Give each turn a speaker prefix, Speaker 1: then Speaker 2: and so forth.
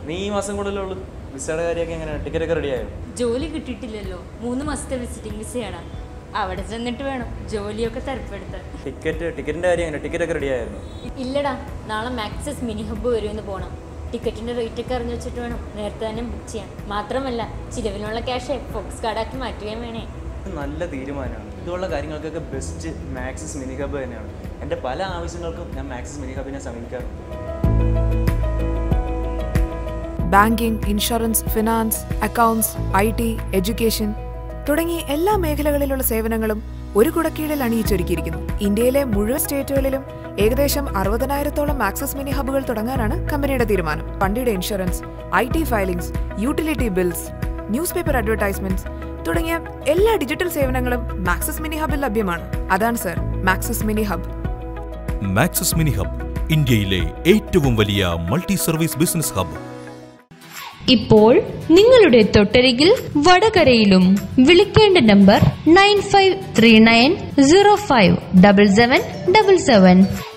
Speaker 1: നീ ഈ മാസം കൂടുതലേ ഉള്ളൂ വിസയുടെ കാര്യമൊക്കെ എങ്ങനെയാണ് ടിക്കറ്റ് ഒക്കെ റെഡിയായോ
Speaker 2: ജോലി കിട്ടിയിട്ടില്ലല്ലോ മൂന്ന് മാസത്തെ വിസിറ്റിംഗ് വിസയാണ് അവിടെ ചെന്നിട്ട് വേണം ജോലിയൊക്കെ തരപ്പെടുത്താൻ
Speaker 1: ടിക്കറ്റ് ടിക്കറ്റിൻ്റെ കാര്യം എങ്ങനെ ടിക്കറ്റ് ഒക്കെ റെഡിയായിരുന്നു
Speaker 2: ഇല്ലടാ നാളെ മാക്സസ് മിനി ഹബ്ബ് വരുമെന്ന് പോകണം ടിക്കറ്റിന്റെ റേറ്റ് ഒക്കെ അറിഞ്ഞു വെച്ചിട്ട് വേണം നേരത്തെ തന്നെ ബുക്ക് ചെയ്യാൻ മാത്രമല്ല ചിലവിനുള്ള ക്യാഷ് ഫോക്സ് കാർഡാക്കി മാറ്റുകയും വേണേ
Speaker 1: ഇത് നല്ല തീരുമാനമാണ് ഇതുള്ള കാര്യങ്ങൾക്കൊക്കെ ബെസ്റ്റ് മാക്സിസ് മിനി ഹബ് തന്നെയാണ് എൻ്റെ പല ആവശ്യങ്ങൾക്കും ഞാൻ മാക്സിസ് മിനി ഹബിനെ സമീപിക്കാറുണ്ട്
Speaker 3: banking insurance finance accounts I T education തുടങ്ങി എല്ലാ മേഖലകളിലുള്ള സേവനങ്ങളും ഒരു കുടക്കീഴിൽ അണിയിച്ചൊരുക്കിയിരിക്കുന്നു ഇന്ത്യയിലെ മുഴുവൻ സ്റ്റേറ്റുകളിലും ഏകദേശം അറുപതിനായിരത്തോളം ആക്സസ് മിനി ഹബ്ബുകൾ തുടങ്ങാനാണ് കമ്പനിയുടെ തീരുമാനം വണ്ടിയുടെ insurance I T filings utility bills newspaper advertisements തുടങ്ങിയ എല്ലാ ഡിജിറ്റൽ സേവനങ്ങളും മാക്സസ് മിനി ഹബിൽ ലഭ്യമാണ് അതാണ് sir Maxus mini hub
Speaker 4: Maxus mini hub ഇന്ത്യയിലെ ഏറ്റവും വലിയ മൾട്ടി സർവീസ് ബിസിനസ് ഹബ്
Speaker 5: ഇപ്പോൾ നിങ്ങളുടെ തൊട്ടരികിൽ വടകരയിലും വിളിക്കേണ്ട number nine five three nine zero five double seven double seven